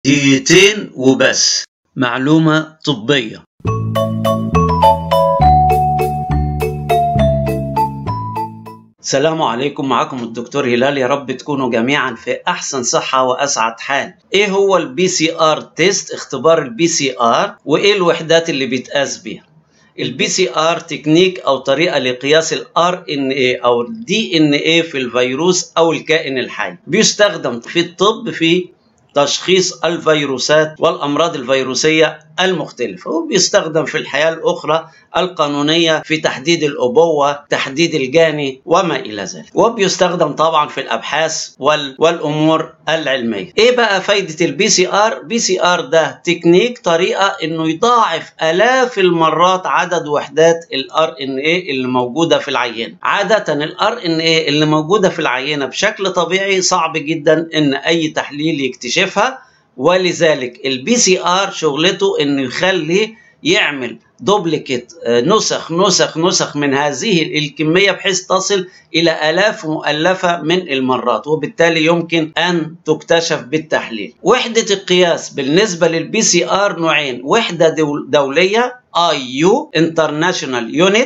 دقيقتين وبس معلومة طبية السلام عليكم معكم الدكتور هلال يا رب تكونوا جميعا في احسن صحه واسعد حال ايه هو البي سي ار تيست اختبار البي سي ار وايه الوحدات اللي بيتقاس بيها البي سي ار تكنيك او طريقه لقياس الار ان اي او الدي ان اي في الفيروس او الكائن الحي بيستخدم في الطب في تشخيص الفيروسات والامراض الفيروسيه المختلفه وبيستخدم في الحياه الاخرى القانونيه في تحديد الابوه تحديد الجاني وما الى ذلك وبيستخدم طبعا في الابحاث وال... والامور العلميه ايه بقى فايده البي سي ار بي سي ار ده تكنيك طريقه انه يضاعف الاف المرات عدد وحدات الار ان اي اللي موجوده في العينه عاده الار ان اي اللي موجوده في العينه بشكل طبيعي صعب جدا ان اي تحليل يكتشفها ولذلك البي سي ار شغلته انه يخلي يعمل دوبليكيت نسخ نسخ نسخ من هذه الكمية بحيث تصل إلى آلاف مؤلفة من المرات وبالتالي يمكن أن تكتشف بالتحليل وحدة القياس بالنسبة للبي سي آر نوعين وحدة دول دولية اي يو انترناشونال يونت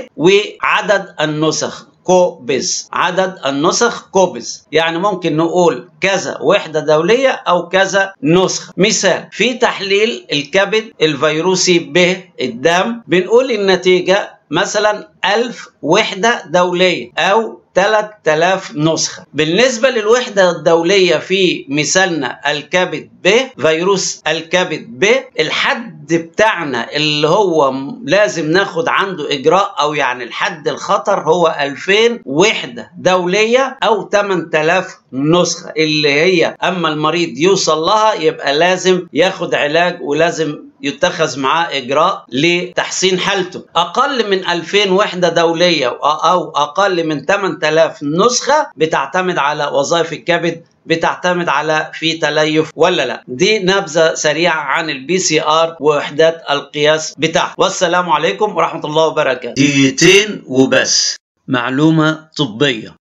وعدد النسخ كوبز عدد النسخ كوبز يعني ممكن نقول كذا وحدة دولية أو كذا نسخة مثال في تحليل الكبد الفيروسي ب الدم بنقول النتيجة مثلا ألف وحدة دولية أو 3000 نسخة بالنسبة للوحدة الدولية في مثالنا الكبد ب فيروس الكبد ب الحد بتاعنا اللي هو لازم ناخد عنده إجراء أو يعني الحد الخطر هو 2000 وحدة دولية أو 8000 نسخة اللي هي أما المريض يوصل لها يبقى لازم ياخد علاج ولازم يتخذ معاه اجراء لتحسين حالته اقل من 2000 وحده دوليه او اقل من 8000 نسخه بتعتمد على وظائف الكبد بتعتمد على في تليف ولا لا دي نبذه سريعه عن البي سي ار ووحدات القياس بتاعها والسلام عليكم ورحمه الله وبركاته دقيقتين وبس معلومة طبية